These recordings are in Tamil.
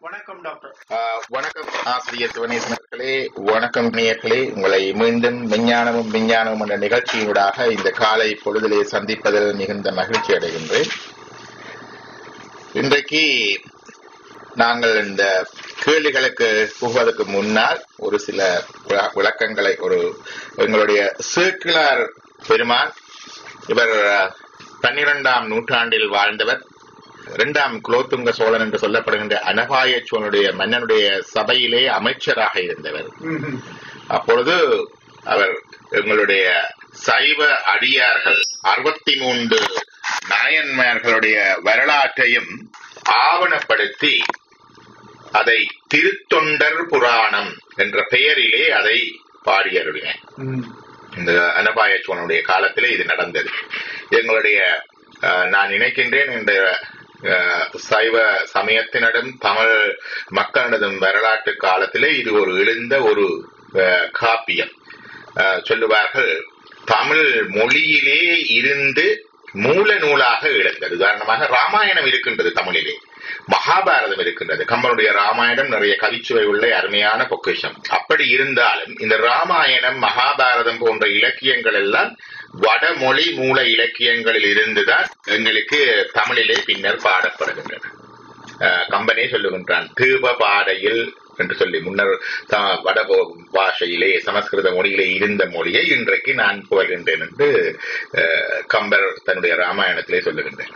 வணக்கம் டாக்டர் ஆஹ் வணக்கம் ஆசிரியர் சிவனேசன் அவர்களே வணக்கம் நேயர்களே உங்களை மீண்டும் விஞ்ஞானமும் விஞ்ஞானமும் என்ற நிகழ்ச்சியினூடாக இந்த காலை பொழுதிலே சந்திப்பதில் மிகுந்த மகிழ்ச்சி அடைகின்றேன் இன்றைக்கு நாங்கள் இந்த கேள்விகளுக்கு புகுவதற்கு முன்னால் ஒரு சில விள- விளக்கங்களை ஒரு எங்களுடைய சர்க்குலர் பெருமான் இவர் பன்னிரெண்டாம் நூற்றாண்டில் வாழ்ந்தவர் இரண்டாம் குலோத்துங்க சோழன் என்று சொல்லப்படுகின்ற அனபாய சோழனுடைய மன்னனுடைய சபையிலே அமைச்சராக இருந்தவர் அப்பொழுது அவர் எங்களுடைய சைவ அடியார்கள் அறுபத்தி மூன்று நாயன்மார்களுடைய வரலாற்றையும் ஆவணப்படுத்தி அதை திருத்தொண்டர் புராணம் என்ற பெயரிலே அதை பாடியருளினேன் இந்த அனபாய சோழனுடைய காலத்திலே இது நடந்தது எங்களுடைய அஹ், நான் நினைக்கின்றேன் இந்த அஹ், சைவ சமயத்தினடும் தமிழ் மக்களிடம் வரலாற்று காலத்திலே இது ஒரு எழுந்த ஒரு அஹ், காப்பியம் அஹ், சொல்லுவார்கள் தமிழ் மொழியிலே இருந்து மூல நூலாக எழுந்தது உதாரணமாக ராமாயணம் இருக்கின்றது தமிழிலே மகாபாரதம் இருக்கின்றது கம்பனுடைய ராமாயணம் நிறைய கவிச்சுவை உள்ள அருமையான பொக்கிஷம் அப்படி இருந்தாலும் இந்த ராமாயணம் மகாபாரதம் போன்ற இலக்கியங்கள் எல்லாம் வடமொழி மூல இலக்கியங்களில் இருந்துதான் எங்களுக்கு தமிழிலே பின்னர் பாடப்படுகின்றன அஹ் கம்பனே சொல்லுகின்றான் தீப பாடையில் என்று சொல்லி முன்னர் த- வட போ- பாஷையிலே சமஸ்கிருத மொழியிலே இருந்த மொழியை இன்றைக்கு நான் புகழ்கின்றேன் என்று அஹ், கம்பர் தன்னுடைய ராமாயணத்திலே சொல்லுகின்றேன்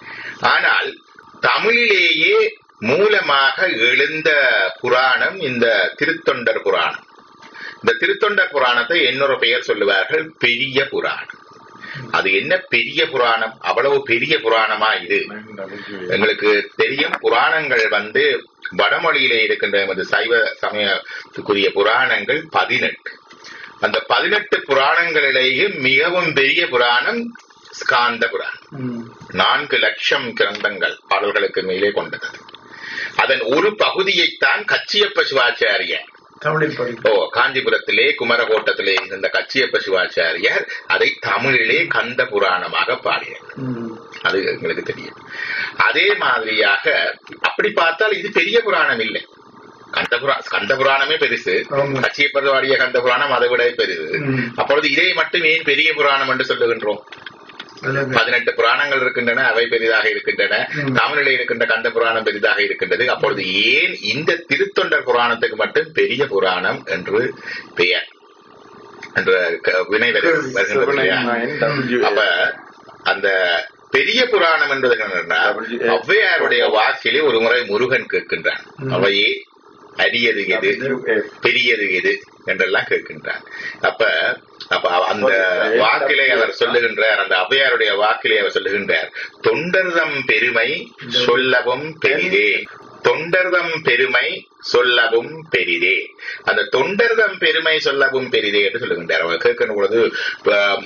ஆனால் தமிழிலேயே மூலமாக எழுந்த புராணம் இந்த திருத்தொண்டர் புராணம் இந்த திருத்தொண்டர் புராணத்தை இன்னொரு பெயர் சொல்லுவார்கள் பெரிய புராணம் அது என்ன பெரிய புராணம் அவ்வளவு பெரிய புராணமா இது எங்களுக்கு தெரியும் புராணங்கள் வந்து வடமொழியிலே இருக்கின்ற எமது சைவ சமயத்துக்குரிய புராணங்கள் பதினெட்டு அந்த பதினெட்டு புராணங்களிலேயே மிகவும் பெரிய புராணம் ஸ்காந்த புராணம் நான்கு லட்சம் கிரந்தங்கள் பாடல்களுக்கு மேலே கொண்டது அதன் ஒரு பகுதியைத்தான் கச்சியப்ப சிவாச்சாரியார் தமிழில் படி ஓ காஞ்சிபுரத்திலே குமரகோட்டத்திலே இருந்த கச்சியப்ப சிவாச்சாரியார் அதை தமிழிலே கந்த புராணமாக பாடினார் அது எங்களுக்கு தெரியும் அதே மாதிரியாக அப்படி பார்த்தால் இது பெரிய புராணம் இல்லை கந்த புரா கந்த புராணமே பெருசு ஆமா. கச்சியப்பர் பாடிய கந்த புராணம் அதை விட பெருசு ம். அப்பொழுது இதை மட்டும் ஏன் பெரிய புராணம் என்று சொல்லுகின்றோம் அல்லது பதினெட்டு புராணங்கள் இருக்கின்றன அவை பெரிதாக இருக்கின்றன ம். தமிழிலே இருக்கின்ற கந்த புராணம் பெரிதாக இருக்கின்றது அப்பொழுது ஏன் இந்த திருத்தொண்டர் புராணத்துக்கு மட்டும் பெரிய புராணம் என்று பெயர் என்ற க- வினை வரு- வருகின்றது இல்லையா? அப்ப அந்த பெரிய புராணம் என்பது என்னன்னா ஔவையாருடைய வாக்கிலே ஒரு முறை முருகன் கேட்கின்றான் ம். அவையே அரியது எது பெரியது எது என்றெல்லாம் கேட்கின்றார் அப்ப அப்ப அவ- அந்த வாக்கிலே அவர் சொல்லுகின்றார் அந்த ஔவையாருடைய வாக்கிலே அவர் சொல்லுகின்றார் தொண்டர்தம் பெருமை சொல்லவும் பெரிதே தொண்டர்தம் பெருமை சொல்லவும் பெரிதே அந்த தொண்டர்தம் பெருமை சொல்லவும் பெரிதே என்று சொல்லுகின்றார் அவர் கேட்கின்ற பொழுது ஆம்,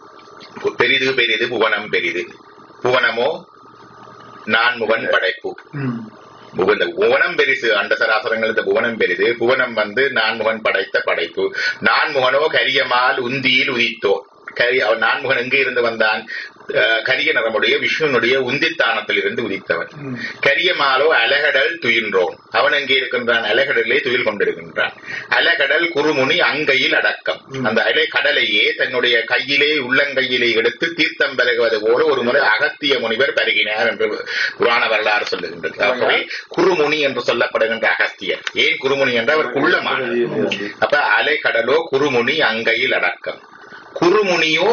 பெரிது பெரிது புவனம் பெரிது புவனமோ நான்முகன் படைப்பு ம். புவ- இந்த புவனம் பெரிசு அண்ட சராசரங்கள் இந்த புவனம் பெரிது புவனம் வந்து நான்முகன் படைத்த படைப்பு நான்முகனோ கரியமால் உந்தியில் உதித்தோ கரி அவன் நான்முகன் எங்கே இருந்து வந்தான் அஹ், கரிய நிறமுடைய விஷ்ணுனுடைய உந்தித்தானத்தில் இருந்து உதித்தவன் ம். கரியமாலோ அலகடல் துயின்றோன் அவன் எங்கே இருக்கின்றான் அலகடலே துயில் கொண்டிருக்கின்றான் அலகடல் குறுமுனி அங்கையில் அடக்கம் அந்த அலை கடலையே தன்னுடைய கையிலே உள்ளங்கையிலே எடுத்து தீர்த்தம் பருகுவது போல ஒரு முறை அகத்திய முனிவர் பருகினார் என்று புராண வரலாறு சொல்லுகின்றது ஆகவே குறுமுனி என்று சொல்லப்படுகின்ற அகஸ்தியர் ஏன் குறுமுனி என்று அவர் குள்ளமானவர் அப்ப அலை கடலோ குறுமுனி அங்கையில் அடக்கம் குறுமுனியோ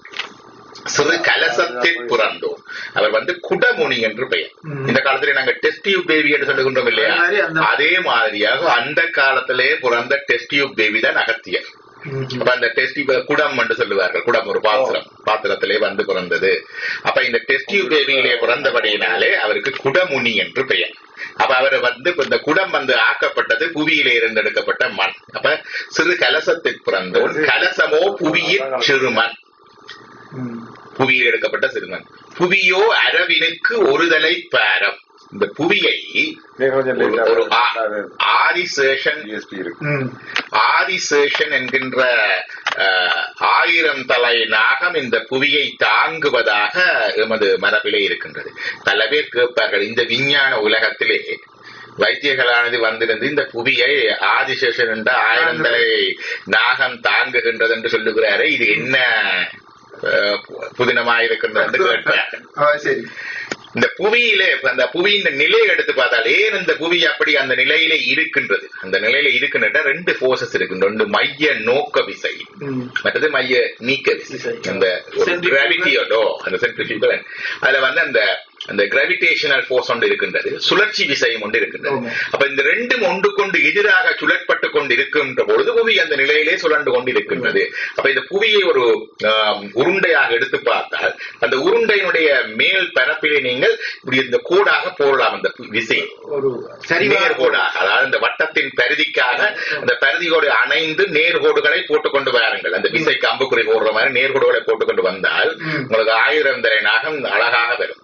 சிறு கலசத்தில் புறந்தோம் அவர் வந்து குடமுனி என்று பெயர் ம். இந்த காலத்திலே நாங்க டெஸ்ட் டியூப் பேபி என்று சொல்லுகின்றோம் இல்லையா அதே மாதிரி அந்த- அதே மாதிரியாக அந்த காலத்திலே பிறந்த டெஸ்ட் டியூப் பேபி தான் அகத்தியர் ம். அப்ப அந்த டெஸ்ட் குடம் என்று சொல்லுவார்கள் குடம் ஒரு பாத்திரம் பாத்திரத்திலே வந்து பிறந்தது அப்ப இந்த டெஸ்ட் டியூப் பேபியிலே பிறந்தபடியினாலே அவருக்கு குடமுனி என்று பெயர் அப்ப அவர் வந்து இப்ப இந்த குடம் வந்து ஆக்கப்பட்டது புவியிலே இருந்து எடுக்கப்பட்ட மண் அப்ப சிறு கலசத்தில் பிறந்தோன் கலசமோ புவியின் சிறுமண் ம். புவியில் எடுக்கப்பட்ட சிறுமன் புவியோ அரவினுக்கு ஒருதலை பாரம் இந்த புவியை ஒரு- ஒரு ஆ- ஆதிசேஷன் ம். ஆதிசேஷன் என்கின்ற அஹ், ஆயிரம் தலை நாகம் இந்த புவியை தாங்குவதாக எமது மரபிலே இருக்கின்றது பல பேர் கேட்பார்கள் இந்த விஞ்ஞான உலகத்திலே வைத்தியர்களானது வந்திருந்து இந்த புவியை ஆதிசேஷன் என்ற ஆயிரம் தலை நாகம் தாங்குகின்றது என்று சொல்லுகிறாரே இது என்ன அஹ், புதினமாயிருக்கின்றது என்று கேட்கிறார் ஆ, சரி இந்த புவியிலே இப்ப அந்த புவியின் நிலையை எடுத்து பார்த்தால் ஏன் இந்த புவி அப்படி அந்த நிலையிலே இருக்கின்றது அந்த நிலையில இருக்கின்ற ரெண்டு போர்சஸ் இருக்கு ஒன்று மைய நோக்க விசை ம். மற்றது மைய நீக்க விசை விசை. அந்த Centrifugal. கிராவிட்டியோடோ அந்த சென்ட்ரிஃபியூகல் அதுல வந்து அந்த அந்த கிராவிடேஷனல் ஃபோர்ஸ் ஒன்று இருக்கின்றது சுழற்சி விசையும் ஒன்று இருக்கின்றது ஆமா. அப்ப இந்த ரெண்டும் ஒன்று கொண்டு எதிராக சுழற்பட்டு கொண்டு இருக்கின்ற பொழுது புவி அந்த நிலையிலே சுழண்டு கொண்டு இருக்கின்றது அப்ப இந்த புவியை ஒரு ஆம், உருண்டையாக எடுத்து பார்த்தால் அந்த உருண்டையினுடைய மேல் பரப்பிலே நீங்கள் இப்படி இந்த கோடாக போடலாம் அந்த பு- விசை ஒரு சரிவா நேர்கோடாக அதாவது இந்த வட்டத்தின் பரிதிக்காக அந்த பரிதியோடு அணைந்து நேர்கோடுகளை போட்டுக்கொண்டு வாருங்கள் அந்த விசைக்கு அம்புக்குறி போடுற மாதிரி நேர்கோடுகளை போட்டுக்கொண்டு வந்தால் ம். உங்களுக்கு ஆயிரம் தரை நாகம் அழகாக வரும்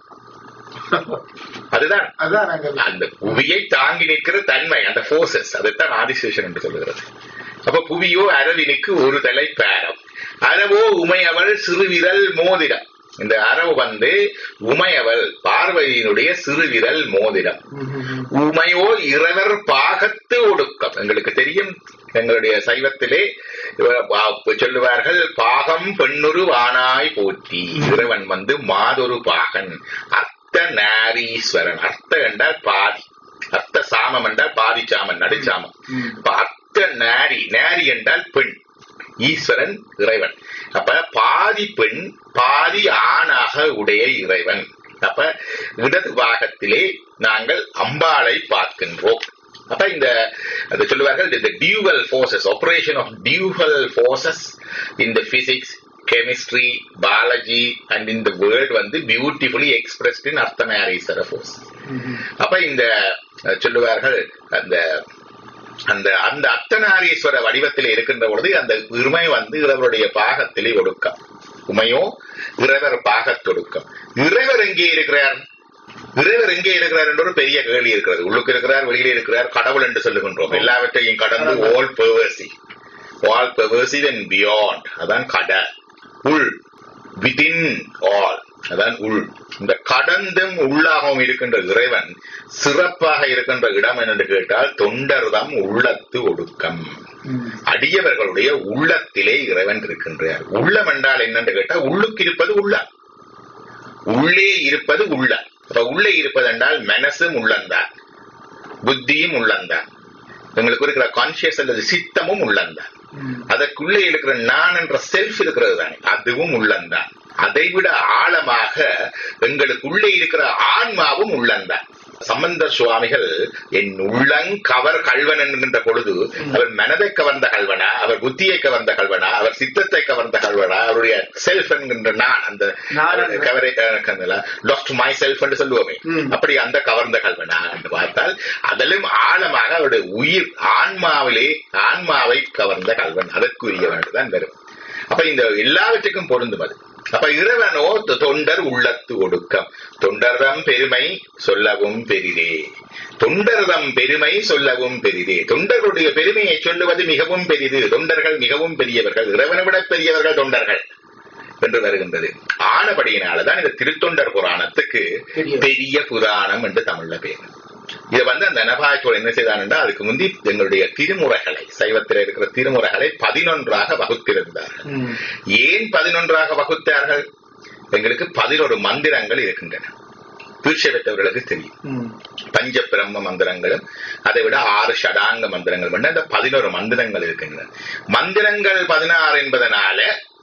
அதுதான் அதான் நாங்க அந்த புவியை தாங்கி நிற்கிற தன்மை அந்த போர்சஸ் அதைத்தான் ஆதிசேஷன் என்று சொல்லுகிறது அப்ப புவியோ அரவினுக்கு ஒரு தலை பேரம் அரவோ உமையவள் சிறுவிரல் மோதிரம் இந்த அரவு வந்து உமையவள் பார்வதியினுடைய சிறுவிரல் மோதிரம் ம், ம், ம். உமையோ இரவர் பாகத்து ஒடுக்கம் எங்களுக்கு தெரியும் எங்களுடைய சைவத்திலே இவ- பா- சொல்லுவார்கள் பாகம் பெண்ணுரு வானாய் போற்றி இறைவன் வந்து மாதொரு பாகன் அர்த்த நாரீஸ்வரன் அர்த்த என்றால் பாதி அர்த்த சாமம் என்றால் பாதி சாமன் நடுச்சாமம் ம். அப்ப அர்த்த நாரி நாரி என்றால் பெண் ஈஸ்வரன் இறைவன் அப்ப பாதி பெண் பாதி ஆணாக உடைய இறைவன் அப்ப இடது பாகத்திலே நாங்கள் அம்பாளை பார்க்கின்றோம் அப்ப இந்த அது சொல்லுவார்கள் இந்த dual forces operation of dual forces இந்த பிசிக்ஸ் கெமிஸ்ட்ரி பாலஜி அண்ட் இந்த வேர்ட் வந்து beautifully expressed in Ardhanarishvara force hmm, hmm. அப்ப இந்த அஹ், சொல்லுவார்கள் அந்த அந்த அந்த அர்த்தநாரீஸ்வர வடிவத்தில் இருக்கின்ற பொழுது அந்த இருமை வந்து இறைவருடைய பாகத்திலே ஒடுக்கம் உமையோ இறைவர் பாகத்தொடுக்கம் இறைவர் எங்கே இருக்கிறார் இறைவர் எங்கே இருக்கிறார் என்ற ஒரு பெரிய கேள்வி இருக்கிறது உள்ளுக்கு இருக்கிறார் வெளியிலே இருக்கிறார் கடவுள் என்று சொல்லுகின்றோம் எல்லாவற்றையும் கடந்து all pervasive all pervasive and beyond அதான் கடல் உள் விதின் ஆல் அதான் உள் இந்த கடந்தும் உள்ளாகவும் இருக்கின்ற இறைவன் சிறப்பாக இருக்கின்ற இடம் என்று கேட்டால் தொண்டர்தம் உள்ளத்து ஒடுக்கம் ம். அடியவர்களுடைய உள்ளத்திலே இறைவன் இருக்கின்றார் உள்ளம் என்றால் என்னன்னு கேட்டா உள்ளுக்கு இருப்பது உள்ளம் உள்ளே இருப்பது உள்ளம் அப்ப உள்ளே இருப்பது என்றால் மனசும் உள்ளந்தான் புத்தியும் உள்ளந்தான் எங்களுக்கு இருக்கிற கான்சியஸ் அல்லது சித்தமும் உள்ளந்தான் ம். அதற்குள்ளே இருக்கிற நான் என்ற செல்ஃப் இருக்கிறது தானே அதுவும் உள்ளந்தான் அதைவிட ஆழமாக எங்களுக்குள்ளே இருக்கிற ஆன்மாவும் உள்ளந்தான் சம்பந்தர் சுவாமிகள் என் உள்ளங் கவர் கல்வன் என்கின்ற பொழுது அவர் மனதை கவர்ந்த கல்வனா அவர் புத்தியை கவர்ந்த கல்வனா அவர் சித்தத்தை கவர்ந்த கல்வனா அவருடைய செல்ஃப் என்கின்ற நான் அந்த நான் என்ற- கவரை லாஸ்ட் மை செல்ஃப் என்று சொல்லுவோமே ம். அப்படி அந்த கவர்ந்த கல்வனா என்று பார்த்தால் அதிலும் ஆழமாக அவருடைய உயிர் ஆன்மாவிலே ஆன்மாவை கவர்ந்த கல்வன் அதற்குரியவன் என்றுதான் வரும் அப்ப இந்த எல்லாவற்றுக்கும் பொருந்தும் அது அப்ப இறைவனோ தொ- தொண்டர் உள்ளத்து ஒடுக்கம் தொண்டர்தம் பெருமை சொல்லவும் பெரிதே தொண்டர்தம் பெருமை சொல்லவும் பெரிதே தொண்டர்களுடைய பெருமையை சொல்லுவது மிகவும் பெரிது தொண்டர்கள் மிகவும் பெரியவர்கள் இறைவனை விட பெரியவர்கள் தொண்டர்கள் என்று வருகின்றது ஆனபடியினாலதான் இந்த திருத்தொண்டர் புராணத்துக்கு பெரிய. பெரிய புராணம் என்று தமிழ்ல பேர் இதை வந்து அந்த நபாயத்தோடு என்ன செய்தான்டா அதுக்கு முந்தி எங்களுடைய திருமுறைகளை சைவத்தில் இருக்கிற திருமுறைகளை பதினொன்றாக வகுத்திருந்தார்கள் ம். ஏன் பதினொன்றாக வகுத்தார்கள் எங்களுக்கு பதினொரு மந்திரங்கள் இருக்கின்றன தீட்சை பெற்றவர்களுக்கு தெரியும் ம். பஞ்ச பிரம்ம மந்திரங்களும் அதை விட ஆறு ஷடாங்க மந்திரங்கள் பண்ண அந்த பதினோரு மந்திரங்கள் இருக்கின்றன மந்திரங்கள் பதினாறு என்பதனால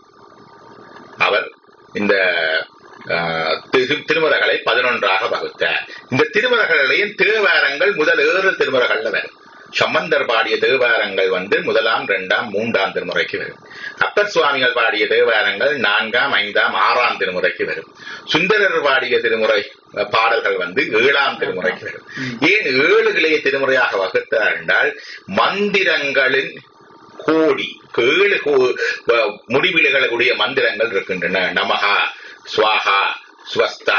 அவர் இந்த ஆஹ், திரு- திருமுறைகளை பதினொன்றாக வகுத்தார் இந்த திருமுறைகளையும் தேவாரங்கள் முதல் ஏழு திருமுறைகள்ல வரும் சம்பந்தர் பாடிய தேவாரங்கள் வந்து முதலாம் இரண்டாம் மூன்றாம் திருமுறைக்கு வரும் அப்பர் சுவாமிகள் பாடிய தேவாரங்கள் நான்காம் ஐந்தாம் ஆறாம் திருமுறைக்கு வரும் சுந்தரர் பாடிய திருமுறை அஹ், பாடல்கள் வந்து ஏழாம் திருமுறைக்கு வரும் ஏன் ஏழு கிளைய திருமுறையாக வகுத்தார் என்றால் மந்திரங்களின் கோடி ஏழு கோ- வ- முடிவிலுகளுடைய மந்திரங்கள் இருக்கின்றன நமஹா ஸ்வாஹா ஸ்வஸ்தா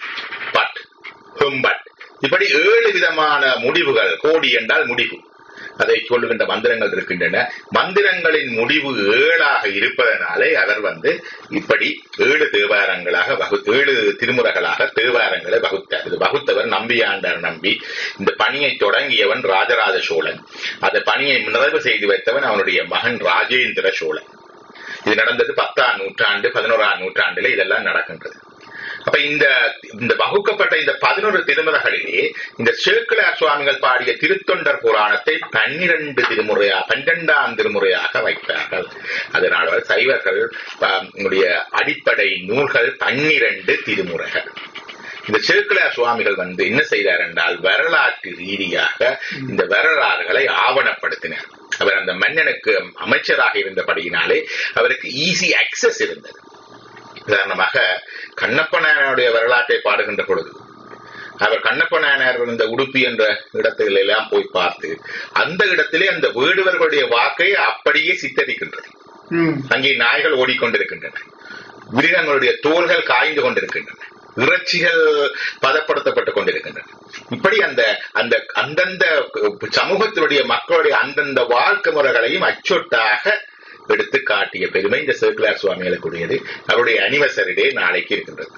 பட் ஹும்பட் இப்படி ஏழு விதமான முடிவுகள் கோடி என்றால் முடிவு அதை சொல்லுகின்ற மந்திரங்கள் இருக்கின்றன மந்திரங்களின் முடிவு ஏழாக இருப்பதனாலே அவர் வந்து இப்படி ஏழு தேவாரங்களாக வகு ஏழு திருமுறைகளாக தேவாரங்களை வகுத்தார் இது வகுத்தவர் நம்பியாண்டார் நம்பி இந்த பணியை தொடங்கியவன் ராஜராஜ சோழன் அந்த பணியை நிறைவு செய்து வைத்தவன் அவனுடைய மகன் ராஜேந்திர சோழன் இது நடந்தது பத்தாம் நூற்றாண்டு பதினோராம் நூற்றாண்டுல இதெல்லாம் நடக்கின்றது அப்ப இந்த இந்த வகுக்கப்பட்ட இந்த பதினோரு திருமுறைகளிலே இந்த சேக்கிழார் சுவாமிகள் பாடிய திருத்தொண்டர் புராணத்தை பன்னிரண்டு திருமுறையா பன்னிரெண்டாம் திருமுறையாக வைத்தார்கள் அதனால் சைவர்கள் ஆஹ், உடைய அடிப்படை நூல்கள் பன்னிரண்டு திருமுறைகள் இந்த சேக்கிழார் சுவாமிகள் வந்து என்ன செய்தார் என்றால் வரலாற்று ரீதியாக இந்த வரலாறுகளை ஆவணப்படுத்தினார் அவர் அந்த மன்னனுக்கு அமைச்சராக இருந்தபடியினாலே அவருக்கு ஈஸி அக்சஸ் இருந்தது உதாரணமாக கண்ணப்ப நாயனாருடைய வரலாற்றை பாடுகின்ற பொழுது அவர் கண்ணப்ப நாயனார் இருந்த உடுப்பி என்ற இடத்துல எல்லாம் போய் பார்த்து அந்த இடத்திலே அந்த வேடுவர்களுடைய வாக்கை அப்படியே சித்தரிக்கின்றது ம் அங்கே நாய்கள் ஓடிக்கொண்டிருக்கின்றன மிருகங்களுடைய தோள்கள் காய்ந்து கொண்டிருக்கின்றன இறைச்சிகள் பதப்படுத்தப்பட்டுக் கொண்டிருக்கின்றன இப்படி அந்த அந்த அந்தந்த சமூகத்தினுடைய மக்களுடைய அந்தந்த வாழ்க்கை முறைகளையும் அச்சொட்டாக எடுத்து காட்டிய பெருமை இந்த சேக்கிலார் சுவாமிகளுக்குரியது அவருடைய அனிவர்சரி டே நாளைக்கு இருக்கின்றது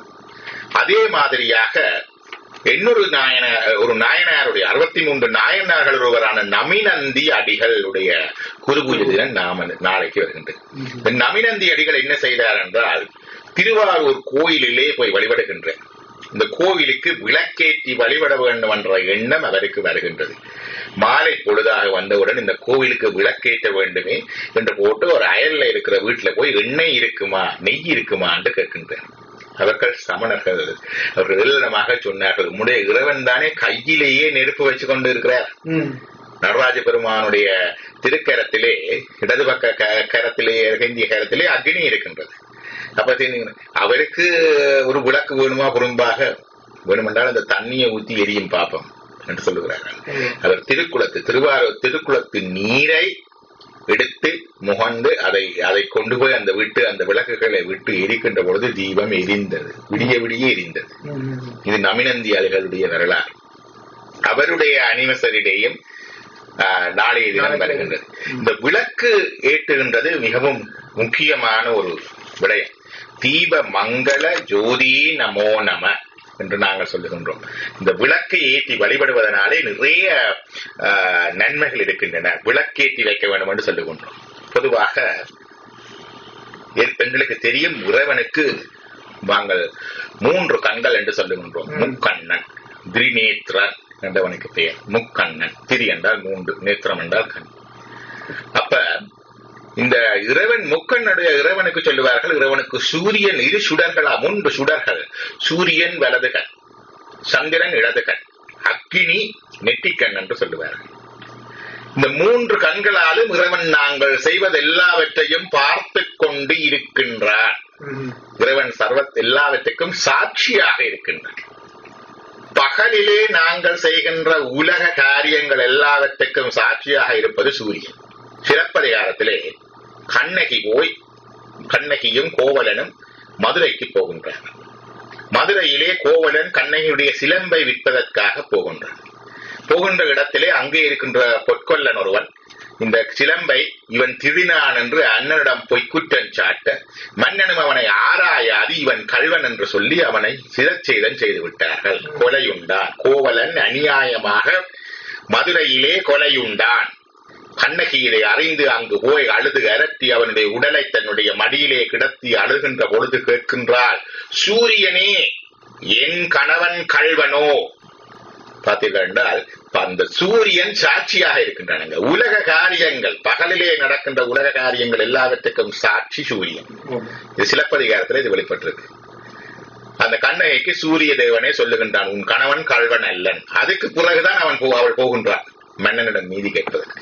அதே மாதிரியாக இன்னொரு நாயன ஒரு நாயனாருடைய அறுபத்தி மூன்று நாயனார்கள் ஒருவரான நமினந்தி அடிகளுடைய குருபூஜை தினம் நாம நாளைக்கு வருகின்றது இந்த நமினந்தி அடிகள் என்ன செய்தார் என்றால் திருவாரூர் கோயிலிலே போய் வழிபடுகின்றேன் இந்த கோவிலுக்கு விளக்கேற்றி வழிபட வேண்டும் என்ற எண்ணம் அவருக்கு வருகின்றது மாலை பொழுதாக வந்தவுடன் இந்த கோவிலுக்கு விளக்கேற்ற வேண்டுமே என்று போட்டு ஒரு அயல்ல இருக்கிற வீட்டுல போய் எண்ணெய் இருக்குமா நெய் இருக்குமா என்று கேட்கின்றேன் அவர்கள் சமணர்கள் அவர்கள் ஏளனமாக சொன்னார்கள் உம்முடைய இறைவன் தானே கையிலேயே நெருப்பு வச்சு கொண்டு இருக்கிறார் ம் நடராஜ பெருமானுடைய திருக்கரத்திலே இடது பக்க க- கரத்திலே இந்திய கரத்திலே அக்னி இருக்கின்றது அப்ப தெரியுங்க, அவருக்கு ஒரு விளக்கு வேணுமா குறும்பாக வேணுமென்றால் அந்த தண்ணியை ஊத்தி எரியும் பாப்பம் என்று சொல்லுகிறார்கள் அவர் திருக்குளத்து திருவாரூர் திருக்குளத்து நீரை எடுத்து முகந்து அதை அதை கொண்டு போய் அந்த விட்டு அந்த விளக்குகளை விட்டு எரிக்கின்ற பொழுது தீபம் எரிந்தது விடிய விடிய எரிந்தது ம் இது நமினந்தியாளிகளுடைய வரலாறு அவருடைய அனிவர்சரிடேயும் ஆஹ், நாளைய தினம் வருகின்றது இந்த விளக்கு ஏற்றுகின்றது மிகவும் முக்கியமான ஒரு விடயம் தீப மங்கள ஜோதி நமோ நம என்று நாங்கள் சொல்லுகின்றோம் இந்த விளக்கை ஏற்றி வழிபடுவதனாலே நிறைய ஆஹ், நன்மைகள் இருக்கின்றன விளக்கேற்றி வைக்க வேண்டும் என்று சொல்லுகின்றோம் பொதுவாக எ- எங்களுக்கு தெரியும் இறைவனுக்கு நாங்கள் மூன்று கண்கள் என்று சொல்லுகின்றோம் ம். முக்கண்ணன் திரிநேத்திரன் என்றவனுக்கு பெயர் முக்கண்ணன் திரி என்றால் மூன்று நேத்திரம் என்றால் கண் அப்ப இந்த இறைவன் முக்கண்ணுடைய இறைவனுக்கு சொல்லுவார்கள் இறைவனுக்கு சூரியன் இரு சுடர்களா மூன்று சுடர்கள் சூரியன் வலது கண் சந்திரன் இடது கண் அக்கினி நெற்றிக்கண் என்று சொல்லுவார்கள் இந்த மூன்று கண்களாலும் இறைவன் நாங்கள் செய்வது எல்லாவற்றையும் பார்த்து கொண்டு இருக்கின்றார் ம் இறைவன் சர்வ எல்லாவற்றுக்கும் சாட்சியாக இருக்கின்றார் பகலிலே நாங்கள் செய்கின்ற உலக காரியங்கள் எல்லாவற்றுக்கும் சாட்சியாக இருப்பது சூரியன் சிலப்பதிகாரத்திலே கண்ணகி போய் கண்ணகியும் கோவலனும் மதுரைக்கு போகின்றார் மதுரையிலே கோவலன் கண்ணகியுடைய சிலம்பை விற்பதற்காக போகின்றான் போகின்ற இடத்திலே அங்கே இருக்கின்ற பொற்கொல்லன் ஒருவன் இந்த சிலம்பை இவன் திருடினான் என்று அண்ணனிடம் பொய்க்குற்றம் சாட்ட மன்னனும் அவனை ஆராயாது இவன் கல்வன் என்று சொல்லி அவனை சிரச்சேதம் செய்து விட்டார்கள் கொலையுண்டான் கோவலன் அநியாயமாக மதுரையிலே கொலையுண்டான் கண்ணகி இதை அறிந்து அங்கு போய் அழுது அரட்டி அவனுடைய உடலை தன்னுடைய மடியிலே கிடத்தி அழுகின்ற பொழுது கேட்கின்றாள் சூரியனே என் கணவன் கல்வனோ பார்த்தீர்கள் என்றால் அந்த சூரியன் சாட்சியாக இருக்கின்றன உலக காரியங்கள் பகலிலே நடக்கின்ற உலக காரியங்கள் எல்லாவற்றுக்கும் சாட்சி சூரியன் ஓம் இது சிலப்பதிகாரத்தில் இது வெளிப்பட்டிருக்கு அந்த கண்ணகைக்கு சூரிய தேவனே சொல்லுகின்றான் உன் கணவன் கல்வன் அல்லன் அதுக்கு பிறகுதான் அவன் போ- அவள் போகின்றான் மன்னனிடம் நீதி கேட்பதற்கு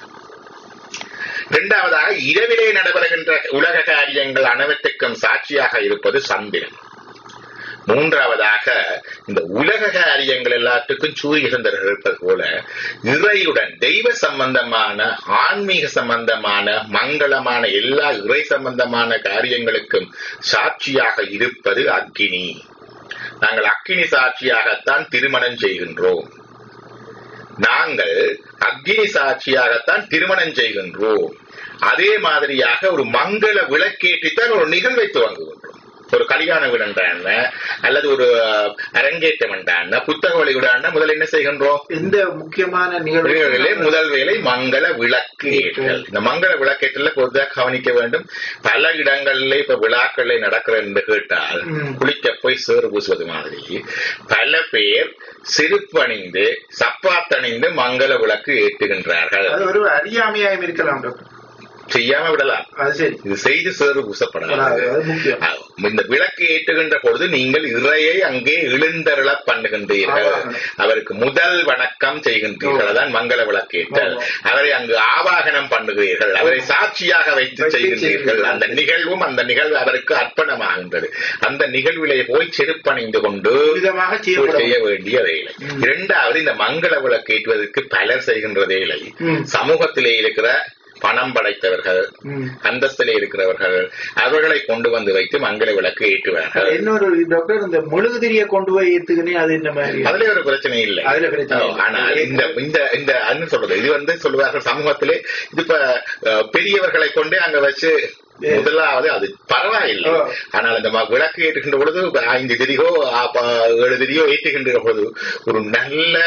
இரண்டாவதாக இரவிலே நடைபெறுகின்ற உலக காரியங்கள் அனைவற்றுக்கும் சாட்சியாக இருப்பது சந்திரன் மூன்றாவதாக இந்த உலக காரியங்கள் எல்லாத்துக்கும் சூரிய சந்திரன் இருப்பது போல இறையுடன் தெய்வ சம்பந்தமான ஆன்மீக சம்பந்தமான மங்களமான எல்லா இறை சம்பந்தமான காரியங்களுக்கும் சாட்சியாக இருப்பது அக்கினி நாங்கள் அக்கினி சாட்சியாகத்தான் திருமணம் செய்கின்றோம் நாங்கள் அக்னி சாட்சியாகத்தான் திருமணம் செய்கின்றோம் அதே மாதிரியாக ஒரு மங்கள விளக்கேற்றித்தான் ஒரு நிகழ்வை துவங்குகின்றோம் ஒரு கல்யாண விடண்டான அல்லது ஒரு அஹ், அரங்கேற்றம் என்றான புத்தக வழிவிடான முதல் என்ன செய்கின்றோம் எந்த முக்கியமான நிகழ்வுகளிலே நிகழ்வுகளே முதல் வேலை மங்கள விளக்கு ஏற்றல் இந்த மங்கள விளக்கேற்றல பொதுவாக கவனிக்க வேண்டும் பல இடங்களிலே இப்ப விழாக்களில் நடக்கிற என்று கேட்டால் ம். குளிக்க போய் சேறு பூசுவது மாதிரி பல பேர் செருப்பணிந்து சப்பாத்தணிந்து மங்கள விளக்கு ஏற்றுகின்றார்கள் அது ஒரு அறியாமையாயும் இருக்கலாம் டாக்டர் செய்யாம விடலாம் அது சரி இது செய்து சேறு பூசப்படாது அது முக்கியம் ஆ, இந்த விளக்கு ஏற்றுகின்ற பொழுது நீங்கள் இறையை அங்கே எழுந்தருள பண்ணுகின்றீர்கள் ஆவாகனம். அவருக்கு முதல் வணக்கம் செய்கின்றீர்கள் அதான் மங்கள விளக்கேற்றல் ஆமா. அவரை அங்கு ஆவாகனம் பண்ணுகிறீர்கள் அவரை சாட்சியாக வைத்து வைத்து செய்கின்றீர்கள் செய்கிறீர்கள். அந்த நிகழ்வும் அந்த நிகழ்வு அவருக்கு அர்ப்பணமாகின்றது அந்த நிகழ்விலே போய் செருப்பணிந்து கொண்டு விதமாக செய்யப்படும் செய்ய வேண்டிய வேலை ம். இரண்டாவது இந்த மங்கள விளக்கேற்றுவதற்கு பலர் செய்கின்ற வேலை ம். சமூகத்திலே இருக்கிற பணம் படைத்தவர்கள் ம். அந்தஸ்திலே இருக்கிறவர்கள் அவர்களை கொண்டு வந்து வைத்து மங்கள விளக்கு ஏற்றுவார்கள் இன்னொரு டாக்டர் இந்த மெழுகுதிரிய கொண்டு போய் ஏத்துக்கினே அது என்ன மாதிரி அதுல ஒரு பிரச்சனை இல்லை அதுல பிரச்சனை இல்லை. ஆனால் இந்த இந்த இந்த அன்னு சொல்றது இது வந்து சொல்லுவார்கள் சமூகத்திலே இது இப்ப அஹ், பெரியவர்களை கொண்டு அங்க வச்சு முதலாவது அது பரவாயில்லை ஓ. ஆனால் இந்த ம- விளக்கு ஏற்றுகின்ற பொழுது ஐந்து திதியோ ஆ, ப- ஏழு திதியோ ஏற்றுகின்ற பொழுது ஒரு நல்ல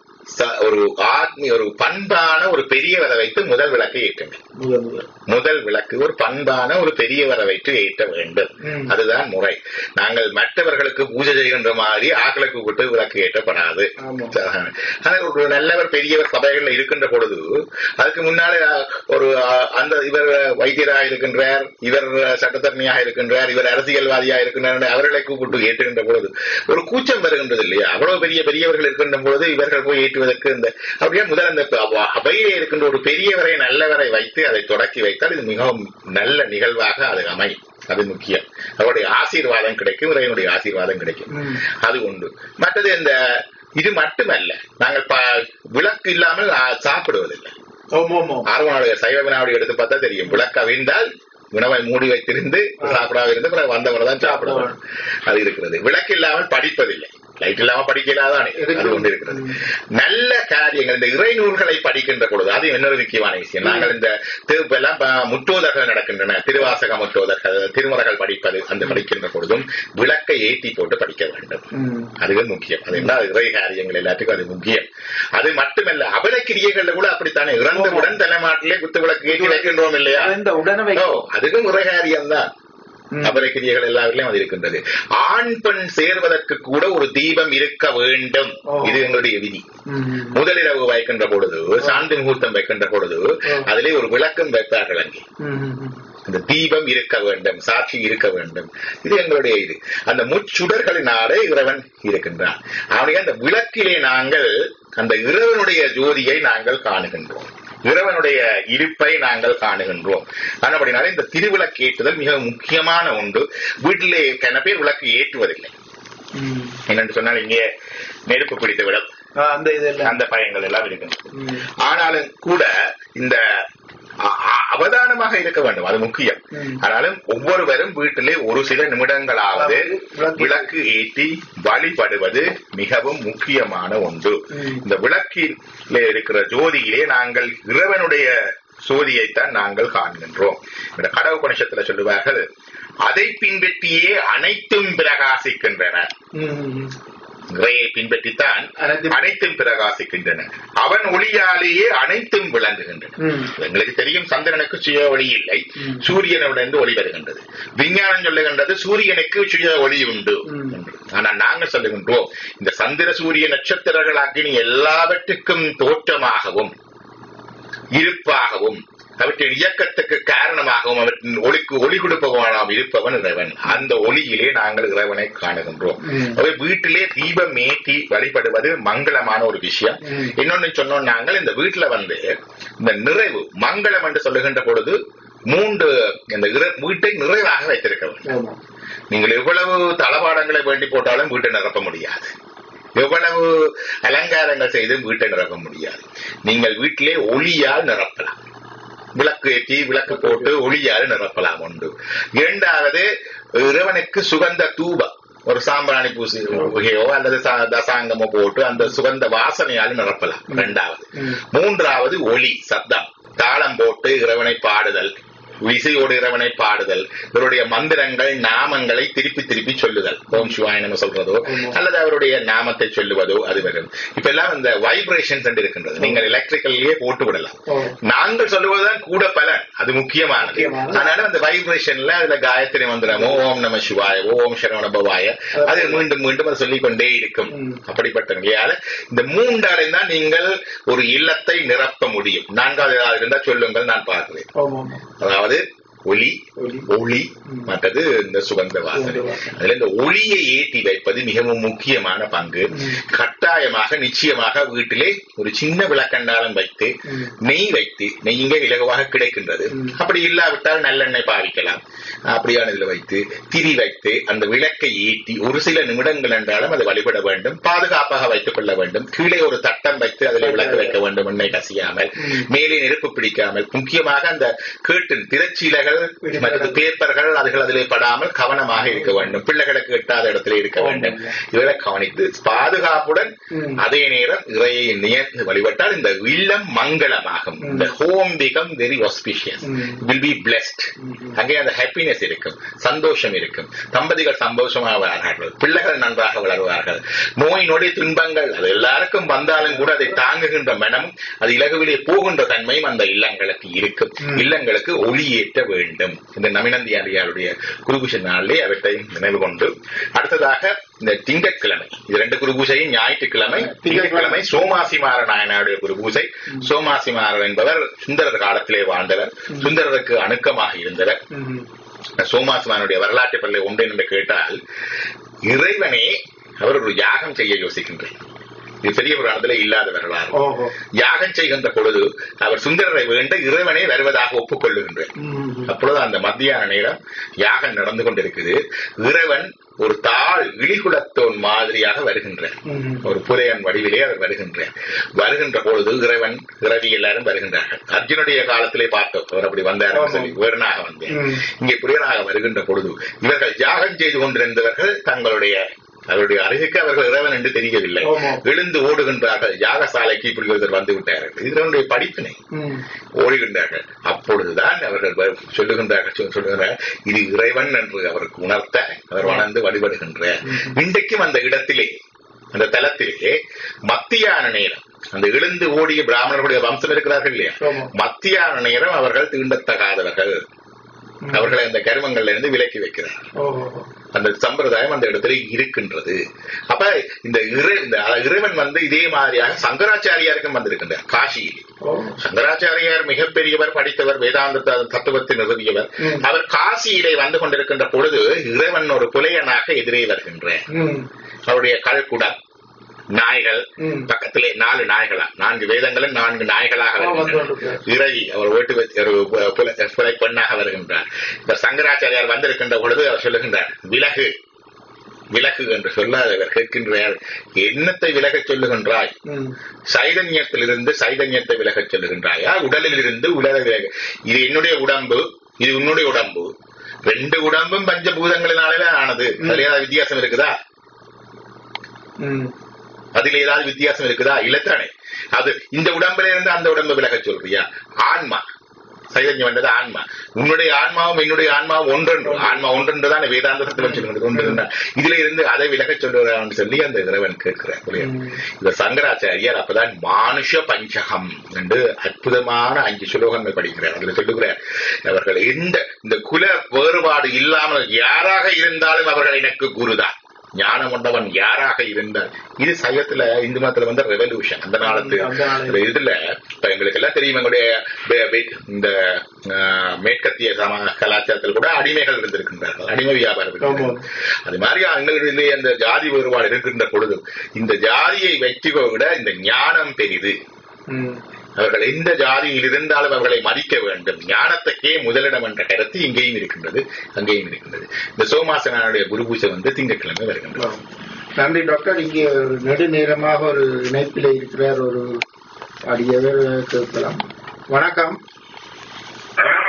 ச- ஒரு ஆத்மீ ஒரு பண்பான ஒரு பெரியவரை வைத்து முதல் விளக்கை ஏற்றுங்கள் முதல் முதல் முதல் விளக்கு ஒரு பண்பான ஒரு பெரியவரை வைத்து ஏற்ற வேண்டும் ம். அதுதான் முறை நாங்கள் மற்றவர்களுக்கு பூஜை செய்கின்ற மாதிரி ஆக்களுக்கு விட்டு விளக்கு ஏற்றப்படாது ஆமா. ஆனால் ஒரு நல்லவர் பெரியவர் சபைகள்ல இருக்கின்ற பொழுது அதுக்கு முன்னாலே அஹ், ஒரு அஹ், அந்த இவர் வைத்தியராக இருக்கின்றார் இவர் சட்டத்தரணியாக இருக்கின்றார் இவர் அரசியல்வாதியாக இருக்கின்றார் அவர்களை கூப்பிட்டு ஏற்றுகின்ற பொழுது ஒரு கூச்சம் வருகின்றது இல்லையா அவ்வளவு பெரிய பெரியவர்கள் இருக்கின்ற பொழுது இவர்கள் போய் ஏற்றுவதற்கு இந்த அப்படியே முதல் அந்த அ- அவையிலே இருக்கின்ற ஒரு பெரியவரை நல்லவரை வைத்து அதை தொடக்கி வைத்தால் இது மிகவும் நல்ல நிகழ்வாக அது அமையும் அது முக்கியம் அவருடைய ஆசீர்வாதம் கிடைக்கும் இறைவனுடைய ஆசீர்வாதம் கிடைக்கும் ம். அது உண்டு மற்றது இந்த இது மட்டுமல்ல நாங்கள் ப- விளக்கு இல்லாமல் ஆ, சாப்பிடுவதில்லை ஓம் ஓம் ஓம் ஆர்வனுடைய சைவ வினாவுடைய எடுத்து பார்த்தா தெரியும் விளக்கு அவிழ்ந்தால் உணவை மூடி வைத்திருந்து சாப்பிடாம இருந்து பிறகு வந்தவரை தான் சாப்பிடுவோம் அது இருக்கிறது விளக்கு இல்லாமல் படிப்பதில்லை லைட் இல்லாம படிக்கலாதானே அது ஒன்று இருக்கிறது நல்ல காரியங்கள் இந்த இறை நூல்களை படிக்கின்ற பொழுது அது இன்னொரு முக்கியமான விஷயம் நாங்கள் இந்த திருப்பெல்லாம் ப- முற்றோதர்கள் நடக்கின்றன திருவாசக முற்றோதர்கள் திருமுறைகள் படிப்பது அந்த படிக்கின்ற பொழுதும் விளக்கை ஏற்றி போட்டு படிக்க வேண்டும் ம். அதுவே முக்கியம் அது என்ன இறை காரியங்கள் எல்லாத்துக்கும் அது முக்கியம் அது மட்டுமல்ல அபல கிரியைகள்ல கூட அப்படித்தானே இறந்தவுடன் தலைமாட்டிலே குத்து விளக்கு ஏற்றி வைக்கின்றோம் இல்லையா இந்த உடனே ஓ, வைக்கும் அதுக்கும் இறை காரியம் தான் ம். அபல கிரியைகள் எல்லாவிலையும் அது இருக்கின்றது ஆண் பெண் சேர்வதற்கு கூட ஒரு தீபம் இருக்க வேண்டும் ஓ. இது எங்களுடைய விதி ம். முதலிரவு வைக்கின்ற பொழுது சாந்தி முகூர்த்தம் வைக்கின்ற பொழுது ஓ. அதிலே ஒரு விளக்கம் வைப்பார்கள் அங்கே ம். ம். அந்த தீபம் இருக்க வேண்டும் சாட்சி இருக்க வேண்டும் இது எங்களுடைய இது அந்த முச்சுடர்களினாலே இறைவன் இருக்கின்றான் அவனுடைய அந்த விளக்கிலே நாங்கள் அந்த இறைவனுடைய ஜோதியை நாங்கள் காணுகின்றோம் இறைவனுடைய இருப்பை நாங்கள் காணுகின்றோம் ஆனபடினாலே இந்த திருவிளக்கு ஏற்றுதல் மிக முக்கியமான ஒன்று வீட்டிலே கன பேர் விளக்கு ஏற்றுவதில்லை ம். என்னென்று சொன்னால் இங்கே நெருப்பு பிடித்து விடும் ஆ, அந்த இதெல்லாம் அந்த பயங்கள் எல்லாம் இருக்கின்றன ம். ஆனாலும் கூட இந்த அ- அ- அவதானமாக இருக்க வேண்டும் அது முக்கியம் ம். ஆனாலும் ஒவ்வொருவரும் வீட்டிலே ஒரு சில நிமிடங்களாவது விளக்கு- விளக்கு ஏற்றி வழிபடுவது மிகவும் முக்கியமான ஒன்று ம். இந்த விளக்கிலே இருக்கிற ஜோதியிலே நாங்கள் இறைவனுடைய சோதியைத்தான் நாங்கள் காண்கின்றோம் இந்த கடவு குணசத்துல சொல்லுவார்கள் அதை பின்பற்றியே அனைத்தும் பிரகாசிக்கின்றன ம். ம். இறையை பின்பற்றித்தான் அனைத்தும் அனைத்தும் பிரகாசிக்கின்றன அவன் ஒளியாலேயே அனைத்தும் விளங்குகின்றன ம். எங்களுக்கு தெரியும் சந்திரனுக்கு சுய ஒளி இல்லை ம். சூரியனிடந்து ஒளி வருகின்றது விஞ்ஞானம் சொல்லுகின்றது சூரியனுக்கு சுய ஒளி உண்டு ம். என்று. ஆனால் நாங்கள் சொல்லுகின்றோம் இந்த சந்திர சூரிய நட்சத்திரங்கள் அக்னி எல்லாவற்றுக்கும் தோற்றமாகவும் இருப்பாகவும் அவற்றின் இயக்கத்துக்கு காரணமாகவும் அவற்றின் ஒளிக்கு ஒளி கொடுப்பவனாம் இருப்பவன் இறைவன் அந்த ஒளியிலே நாங்கள் இறைவனை காணுகின்றோம் ம். அவை வீட்டிலே தீபம் ஏற்றி வழிபடுவது மங்களமான ஒரு விஷயம் ம். இன்னொன்னு சொன்னோம் நாங்கள் இந்த வீட்டுல வந்து இந்த நிறைவு மங்களம் என்று சொல்லுகின்ற பொழுது மூன்று இந்த இறை- வீட்டை நிறைவாக வைத்திருக்க வேண்டும் ஆமா. நீங்கள் எவ்வளவு தளபாடங்களை வேண்டி போட்டாலும் வீட்டை நிரப்ப முடியாது எவ்வளவு அலங்காரங்கள் செய்தும் வீட்டை நிரப்ப முடியாது நீங்கள் வீட்டிலே ஒளியால் நிரப்பலாம் விளக்கு ஏற்றி விளக்கு போட்டு ஒளியால் நிரப்பலாம் உண்டு இரண்டாவது இறைவனுக்கு சுகந்த தூபம் ஒரு சாம்பிராணி பூசி புகையோ அல்லது சா- தசாங்கமோ போட்டு அந்த சுகந்த வாசனையால் நிரப்பலாம் இரண்டாவது ம். மூன்றாவது ஒலி சத்தம் தாளம் போட்டு இறைவனை பாடுதல் இசையோடு இறைவனை பாடுதல் இவருடைய மந்திரங்கள் நாமங்களை திருப்பி திருப்பி சொல்லுதல் ஓம் சிவாய நம்ம சொல்றதோ ஆமா. அல்லது அவருடைய நாமத்தை சொல்லுவதோ அது வரும் இப்ப எல்லாம் இந்த வைப்ரேஷன்ஸ் இருக்கின்றது நீங்கள் எலக்ட்ரிக்கல்லையே போட்டு விடலாம் ஓ. நாங்கள் சொல்லுவதுதான் கூட பலன் அது முக்கியமானது முக்கியமானது. அதனால அந்த வைப்ரேஷன்ல அதுல காயத்ரி மந்திரமோ ஓம் நம சிவாய ஓம் சரவண பவாய அது மீண்டும் மீண்டும் அது சொல்லிக் கொண்டே இருக்கும் ம். அப்படிப்பட்ட நிலையால இந்த மூன்றாலே தான் நீங்கள் ஒரு இல்லத்தை நிரப்ப முடியும் நான்காவது ஏதாவது இருந்தா சொல்லுங்கள் நான் பார்க்கிறேன் ஆமா ஆமா அதாவது ஒலி ஒலி. ஒளி ம். மற்றது இந்த சுகந்த வாசனை சுகந்த வாசனை. அதுல இந்த ஒளியை ஏற்றி வைப்பது மிகவும் முக்கியமான பங்கு ம். கட்டாயமாக நிச்சயமாக வீட்டிலே ஒரு சின்ன விளக்கண்டாலம் வைத்து ம். நெய் வைத்து நெய் இங்கே இலகுவாக கிடைக்கின்றது ம். அப்படி இல்லாவிட்டால் நல்லெண்ணெய் பாவிக்கலாம் அப்படியான இதுல வைத்து திரி வைத்து அந்த விளக்கை ஏற்றி ஒரு சில நிமிடங்கள் என்றாலும் அதை வழிபட வேண்டும் பாதுகாப்பாக வைத்துக் கொள்ள வேண்டும் கீழே ஒரு தட்டம் வைத்து அதில் விளக்கு வைக்க வேண்டும் எண்ணெய் கசியாமல் ம். மேலே நெருப்பு பிடிக்காமல் முக்கியமாக அந்த கேட்டின் திரச்சீலைகள் விடுபட மற்ற பேப்பர்கள் அதுகள் அதிலே படாமல் கவனமாக இருக்க வேண்டும் பிள்ளைகளுக்கு எட்டாத இடத்துல இருக்க வேண்டும் இவரை கவனித்து பாதுகாப்புடன் ம். அதே நேரம் இறையை நியர்ந்து வழிபட்டால் இந்த இல்லம் மங்களமாகும் ம். இந்த home become very auspicious hmm. Will be blessed hmm. அங்கே அந்த ஹாப்பினஸ் இருக்கும் சந்தோஷம் இருக்கும் தம்பதிகள் சந்தோஷமாக வளர்வார்கள் பிள்ளைகள் நன்றாக வளருவார்கள் நோய் நொடி துன்பங்கள் அது எல்லாருக்கும் வந்தாலும் கூட அதை தாங்குகின்ற மனம் அது இலகுவிலே போகின்ற தன்மையும் அந்த இல்லங்களுக்கு இருக்கும் ம். இல்லங்களுக்கு ஒளியேற்ற வேண்டும் இந்த நமினந்தியாரியாருடைய குருபூஷ நாளிலே அவற்றையும் நினைவு கொண்டு அடுத்ததாக இந்த திங்கட்கிழமை இது ரெண்டு குருபூசையும் ஞாயிற்றுக்கிழமை திங்கட்கிழமை சோமாசிமார நாயனாருடைய குருபூசை சோமாசிமாரர் என்பவர் சுந்தரர் காலத்திலே வாழ்ந்தவர் சுந்தரருக்கு அணுக்கமாக இருந்தவர் ம். சோமாசிமாரனுடைய வரலாற்று பள்ளி உண்டு என்று கேட்டால் இறைவனே அவர் ஒரு யாகம் செய்ய யோசிக்கின்றார் இது பெரிய புராணத்துல இல்லாத வரலாறு ஓஹோ யாகம் செய்கின்ற பொழுது அவர் சுந்தரரை வேண்ட இறைவனே வருவதாக ஒப்புக்கொள்ளுகின்றார் ம். அப்பொழுது அந்த மத்தியான நேரம் யாகம் நடந்து கொண்டிருக்குது இறைவன் ஒரு தாழ் இழிகுலத்தோன் மாதிரியாக வருகின்றார் ம். ஒரு புலையன் வடிவிலே அவர் வருகின்றார் வருகின்ற பொழுது இறைவன் இறவி எல்லாரும் வருகின்றார்கள் அர்ஜுனுடைய காலத்திலே பார்த்தோம் அவர் அப்படி வந்தார் ஆமாம். சொல்லி வேறனாக வந்தேன் ம். இங்கே புரியனாக வருகின்ற பொழுது இவர்கள் யாகம் செய்து கொண்டிருந்தவர்கள் தங்களுடைய அவருடைய அருகுக்கு அவர்கள் இறைவன் என்று தெரியவில்லை ஆமாம். எழுந்து ஓடுகின்றார்கள் யாகசாலைக்கு இப்படி ஒருத்தர் வந்து விட்டார்கள் இது அவருடைய படிப்பினை ம். ஓடுகின்றார்கள் அப்பொழுதுதான் அவர்கள் வ- சொல்லுகின்றார்கள் சொல்- சொல்லுகிறார் இது இறைவன் என்று அவருக்கு உணர்த்த அவர் வளர்ந்து வழிபடுகின்றார் இன்றைக்கும் அந்த இடத்திலே அந்த தலத்திலே மத்தியான நேரம் அந்த எழுந்து ஓடிய பிராமணர்களுடைய வம்சம் இருக்கிறார்கள் இல்லையா ஆமா. மத்தியான நேரம் அவர்கள் தீண்டத்தகாதவர்கள் அவர்களை அந்த கர்மங்கள்ல இருந்து விலக்கி வைக்கிறார் ஓஹோ அந்த சம்பிரதாயம் அந்த இடத்துல இருக்கின்றது அப்ப இந்த இறை இந்த இறைவன் வந்து இதே மாதிரியாக சங்கராச்சாரியாருக்கும் வந்திருக்கின்றார் காசியில் ஓ சங்கராச்சாரியார் மிகப்பெரியவர் படித்தவர் வேதாந்த த- தத்துவத்தை நிறுவியவர் ம். அவர் காசியிலே வந்து கொண்டிருக்கின்ற பொழுது இறைவன் ஒரு புலையனாக எதிரே வருகின்றார் ம். அவருடைய கல்குடம் நாய்கள் ம். பக்கத்திலே நாலு நாய்களா நான்கு வேதங்களும் நான்கு நாய்களாக ஆ, வந்து வருகின்றன கொண்டிருக்கிறார். இறவி அவர் வீட்டு வச்சு- ஒரு பு- புல- புலை பெண்ணாக வருகின்றார் இந்த சங்கராச்சாரியார் வந்திருக்கின்ற பொழுது அவர் சொல்லுகின்றார் விலகு விலகு என்று சொல்ல அவர் கேட்கின்றார் என்னத்தை விலகச் சொல்லுகின்றாய் ம். சைதன்யத்திலிருந்து சைதன்யத்தை விலகச் சொல்லுகின்றாயா உடலில் இருந்து உலக விலக இது என்னுடைய உடம்பு இது உன்னுடைய உடம்பு ரெண்டு உடம்பும் பஞ்சபூதங்களினாலே ஆனது அதுல ஏதாவது வித்தியாசம் இருக்குதா ம். அதுல ஏதாவது வித்தியாசம் இருக்குதா இல்லத்தானே அது இந்த உடம்புல இருந்து அந்த உடம்பு விலகச் சொல்றியா ஆன்மா சைதன்யம் என்றது ஆன்மா உன்னுடைய ஆன்மாவும் என்னுடைய ஆன்மாவும் ஒன்றென்று ஆன்மா ஒன்றென்று தான் வேதாந்த தத்துவம் சொல்லுகிறது ஒன்று இதுல இருந்து அதை விலகச் சொல்லுகிறான்னு சொல்லி அந்த இறைவன் கேட்கிறார் புரியுதா? ம். இந்த சங்கராச்சாரியார் அப்பதான் மானுஷ பஞ்சகம் என்று அற்புதமான அஞ்சு சுலோகங்கள் படிக்கிறார் அதுல சொல்லுகிறார் அவர்கள் எந்த இந்த குல வேறுபாடு இல்லாமல் யாராக இருந்தாலும் அவர்கள் எனக்கு குருதான் ஞானம் கொண்டவன் யாராக இருந்தால் இது சைவத்துல இந்து மதத்துல வந்து ரெவல்யூஷன் அந்த காலத்து அந்த காலத்து. இந்த இதுல இப்ப எங்களுக்கு எல்லாம் தெரியும் எங்களுடைய வே- வே- இந்த ஆஹ், மேற்கத்திய சம கலாச்சாரத்தில் கூட அடிமைகள் இருந்திருக்கின்றார்கள் அடிமை வியாபாரம் இருக்கின்றது. அது மாதிரி எங்களுடைய அந்த ஜாதி வேறுபாடு இருக்கின்ற பொழுது இந்த ஜாதியை வெற்றியை விட இந்த ஞானம் பெரிது ம். அவர்கள் எந்த ஜாதியில் இருந்தாலும் அவர்களை மதிக்க வேண்டும் ஞானத்துக்கே முதலிடம் என்ற கருத்து இங்கேயும் இருக்கின்றது அங்கேயும் இருக்கின்றது இந்த சோமாசனாருடைய குருபூஜை வந்து திங்கட்கிழமை வருகின்றது நன்றி டாக்டர் இங்கே ஒரு நெடுநேரமாக ஒரு இணைப்பில் இருக்கிறார் ஒரு அடியவர் கேட்கலாம் வணக்கம்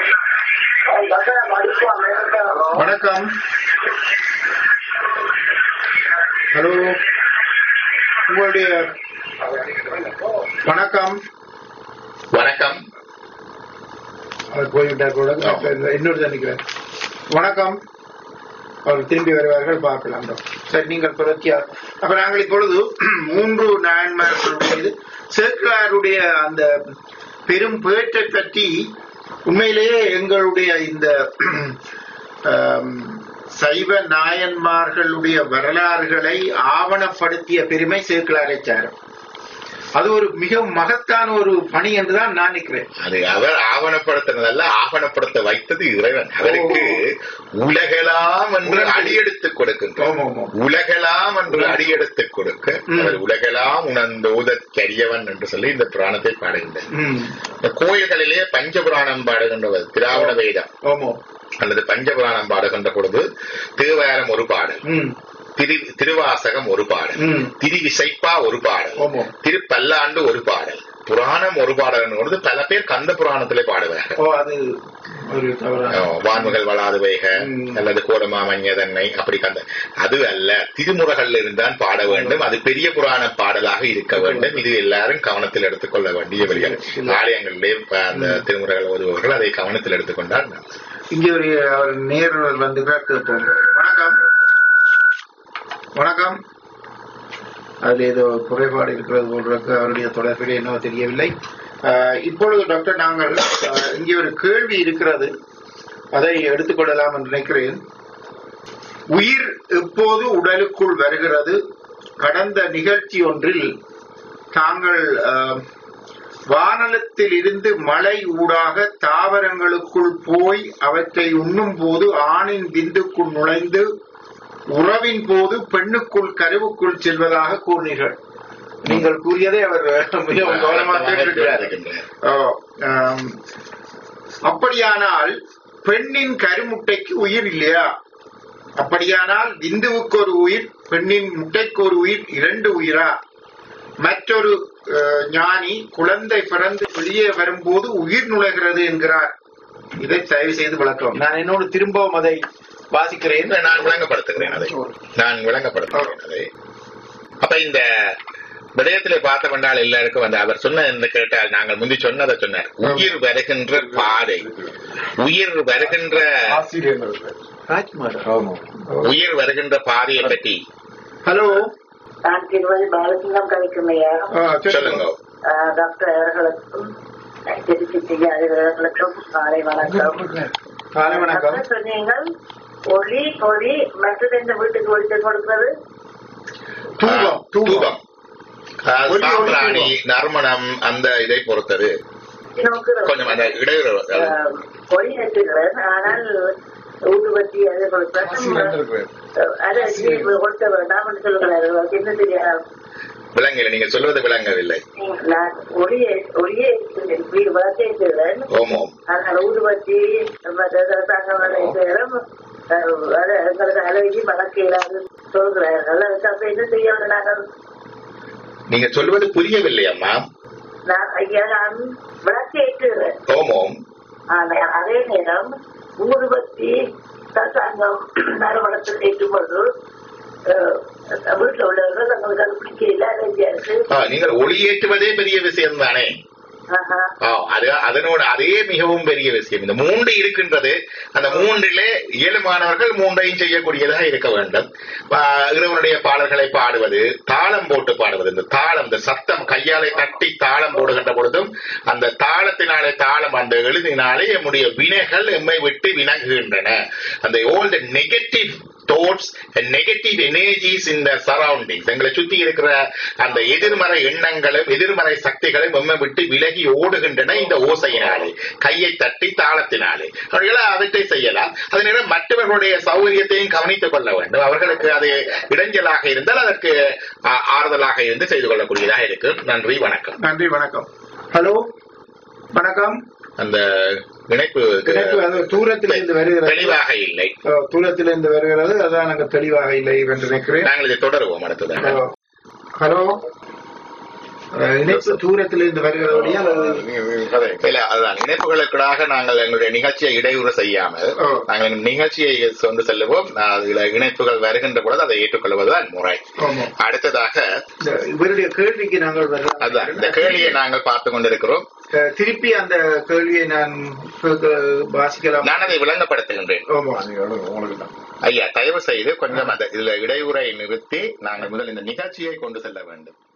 வணக்கம் ஹலோ உங்களுடைய வணக்கம் வணக்கம் அவர் போய்விட்டார் கூட ஆமா. இன்னொரு சந்திக்கிறேன் வணக்கம் அவர் திரும்பி வருவார்கள் பார்க்கலாம் சரி நீங்கள் தொடர்ச்சியா அப்ப நாங்கள் இப்பொழுது மூன்று நாயன்மார்களுடைய சேக்கிழாருடைய அந்த பெரும் பேற்றை பற்றி உண்மையிலேயே எங்களுடைய இந்த ஆம், சைவ நாயன்மார்களுடைய வரலாறுகளை ஆவணப்படுத்திய பெருமை சேக்கிழாரை சாரும் அது ஒரு மிக மகத்தான ஒரு பணி என்றுதான் நான் நினைக்கிறேன் அது அவர் ஆவணப்படுத்தினதல்ல ஆவணப்படுத்த வைத்தது இறைவன் அவருக்கு உலகெல்லாம் என்று உலகம். அடியெடுத்து கொடுக்கின்றார் ஆமா, ஆமா. உலகெல்லாம் என்று அடியெடுத்து கொடுக்க ம். அவர் உலகெல்லாம் உணர்ந்தோதற் கரியவன் என்று சொல்லி இந்த புராணத்தை பாடுகின்றார் ம். இந்த கோயில்களிலே பஞ்சபுராணம் பாடுகின்றவர் திராவிட வேதம் ஆமா அல்லது பஞ்சபுராணம் பாடுகின்ற பொழுது தேவாரம் ஒரு பாடல் ம். திரு திருவாசகம் ஒரு பாடல் ம். திருவிசைப்பா ஒரு பாடல் ஆமா. திருப்பல்லாண்டு ஒரு பாடல் புராணம் ஒரு பாடல் பொழுது பல பேர் கந்த புராணத்திலே பாடுவார்கள் ஓ அது ஒரு தவறான ஆஹ் வான்முகல் வளாது வைக ம். அல்லது கோடமா மஞ்சதன்னை அப்படி கந்த அது அல்ல திருமுறைகள்ல இருந்தான் பாட வேண்டும் அது பெரிய புராண பாடலாக இருக்க வேண்டும் இது எல்லாரும் கவனத்தில் எடுத்துக்கொள்ள வேண்டிய வழிகள் ஆலயங்களிலே ப- அந்த திருமுறைகள் ஓதுபவர்கள் அதை கவனத்தில் எடுத்துக்கொண்டால் நல்லது. இங்க ஒரு அவர் நேர் வந்து கேட்போம் வணக்கம் வணக்கம் அதுல ஏதோ குறைபாடு இருக்கிறது போன்றது அவருடைய தொடர்பில் என்னவோ தெரியவில்லை ஆஹ், இப்பொழுது டாக்டர் நாங்கள் ஆஹ், இங்கே ஒரு கேள்வி இருக்கிறது அதை எடுத்துக்கொள்ளலாம் என்று நினைக்கிறேன் உயிர் எப்போது உடலுக்குள் வருகிறது கடந்த நிகழ்ச்சி ஒன்றில் தாங்கள் ஆஹ், வானலத்தில் இருந்து மலை ஊடாக தாவரங்களுக்குள் போய் அவற்றை உண்ணும் போது ஆணின் விந்துக்குள் நுழைந்து உறவின் போது பெண்ணுக்குள் கருவுக்குள் செல்வதாக கூறினீர்கள் நீங்கள் கூறியதை அவர் மிகவும் கவனமாக கேட்டிருக்கிறார் இருக்கின்றார். ஓ, ஆம். அப்படியானால் பெண்ணின் கருமுட்டைக்கு உயிர் இல்லையா அப்படியானால் விந்துவுக்கு ஒரு உயிர் பெண்ணின் முட்டைக்கு ஒரு உயிர் இரண்டு உயிரா மற்றொரு அஹ், ஞானி குழந்தை பிறந்து வெளியே வரும்போது உயிர் நுழைகிறது என்கிறார் இதை தயவு செய்து விளக்கவும் நான் என்னோடு திரும்பவும் அதை வாசிக்கிறேன் இல்ல, நான் விளங்கப்படுத்துகிறேன் அதை நான் விளங்கப்படுத்துகிறேன் அதை அப்ப இந்த விடயத்திலே பார்த்த வேண்டால் எல்லாருக்கும் வந்து அவர் சொன்ன இந்த கேட்டால் நாங்கள் முந்தி சொன்னதை சொன்னார் உயிர் வருகின்ற பாதை உயிர் வருகின்ற ராஜ்குமார் உயிர் வருகின்ற பாதையை பற்றி ஹலோ நான் திருமதி பாலசிங்கம் கவிக்குமையா சொல்லுங்க டாக்டர் அவர்களுக்கும் திருச்சி அவர்களுக்கும் காலை வணக்கம் காலை வணக்கம் டாக்டர் சொன்னீங்கள் ஒளி ஒளி மற்றது இந்த வீட்டுக்கு ஒளிச்சல் கொடுக்கிறது தூபம் தூபம் தூபம் அஹ், ஒளி, ஒளி, சாம்பிராணி தூபம். நறுமணம் அந்த இதை பொறுத்தது நோக்குறது கொஞ்சம் அந்த இடையூறு அது- ஆஹ், ஒளி ஏற்றுகிறேன் ஆனால் ஊதுபத்தி அதை கொடுப்பேன் அதை கொடுக்க வேண்டாம் என்று சொல்லுகிறார்கள் என்ன தெரியாது விளங்கல நீங்க சொல்வது விளங்கவில்லை நான் ஒளியை ஒளியை விளக்கேற்றுகிறேன் ஓமோம் ஆனால் ஊதுபத்தி தங்கம் எங்களுக்கு அழகி வழக்கையிலாது சொல்கிறார்கள் அதுக்கு அப்ப என்ன செய்யணும் நாங்கள் நீங்க சொல்வது புரியவில்லை அம்மா நான் ஐயா நான் விளக்கேற்றுகிறேன் ஓமோம் ஆனால் அதே நேரம் ஊதுபத்தி சங்கம் நறுமணத்தில் ஏற்றும்போது வீட்டில் உள்ளவர்கள் தங்களுக்கு அது பிடிக்கல அலர்ஜியா இருக்கு ஆ, நீங்கள் ஒளியேற்றுவதே பெரிய விஷயம் தானே ஆஹா. ஆ, அது அதனோட அதே மிகவும் பெரிய விஷயம் இந்த மூன்று இருக்கின்றது அந்த மூன்றிலே இயலுமானவர்கள் மூன்றையும் செய்யக்கூடியதாக இருக்க வேண்டும் ஆ, இறைவனுடைய பாடல்களை பாடுவது தாளம் போட்டு பாடுவது இந்த தாளம் இந்த சத்தம் கையாலை தட்டி தாளம் போடுகின்ற பொழுதும் அந்த தாளத்தினாலே தாளம் அந்த எழுதினாலே நம்முடைய வினைகள் எம்மை விட்டு வினகுகின்றன அந்த all the negative thoughts negative energies in the surroundings எங்களை சுத்தி இருக்கிற அந்த எதிர்மறை எண்ணங்களும் எதிர்மறை சக்திகளும் எம்மை விட்டு விலகி ஓடுகின்றன இந்த ஓசையினாலே கையை தட்டி தாளத்தினாலே அவர்கள் அவற்றை செய்யலாம் அதே நேரம் மற்றவர்களுடைய சௌகரியத்தையும் கவனித்துக் கொள்ள வேண்டும் அவர்களுக்கு அது இடைஞ்சலாக இருந்தால் அதற்கு ஆ, ஆறுதலாக இருந்து செய்து கொள்ளக்கூடியதாக இருக்கு நன்றி வணக்கம் நன்றி வணக்கம் ஹலோ வணக்கம் அந்த இணைப்பு இணைப்பு அது தூரத்திலிருந்து வருகிறது தெளிவாக இல்லை அஹ், தூரத்திலிருந்து வருகிறது அதான் நாங்கள் தெளிவாக இல்லை என்று நினைக்கிறேன் நாங்கள் இதை தொடருவோம் அடுத்ததாக அஹ், ஹலோ அஹ், இணைப்பு தூரத்திலிருந்து வருகிறதோடைய அல்லது இல்ல அதுதான் இணைப்புகளுக்காக நாங்கள் எங்களுடைய நிகழ்ச்சியை இடையூறு செய்யாமல் ஓ. நாங்கள் எங்கள் நிகழ்ச்சியை கொண்டு செல்லுவோம் அதுல இணைப்புகள் வருகின்ற பொழுது அதை ஏற்றுக்கொள்வதுதான் முறை ஆமா. அடுத்ததாக இந்த இவருடைய கேள்விக்கு நாங்கள் வரலாம். அதுதான் இந்த கேள்வியை நாங்கள் பார்த்து கொண்டிருக்கிறோம் அஹ், திருப்பி அந்த கேள்வியை நான் கேட்க- வாசிக்கலாம் நான் அதை விளங்கப்படுத்துகின்றேன் ஆமா. ஐயா தயவு செய்து கொஞ்சம் அந்த இதுல இடையூறை நிறுத்தி நாங்கள் முதல் இந்த நிகழ்ச்சியை கொண்டு செல்ல வேண்டும்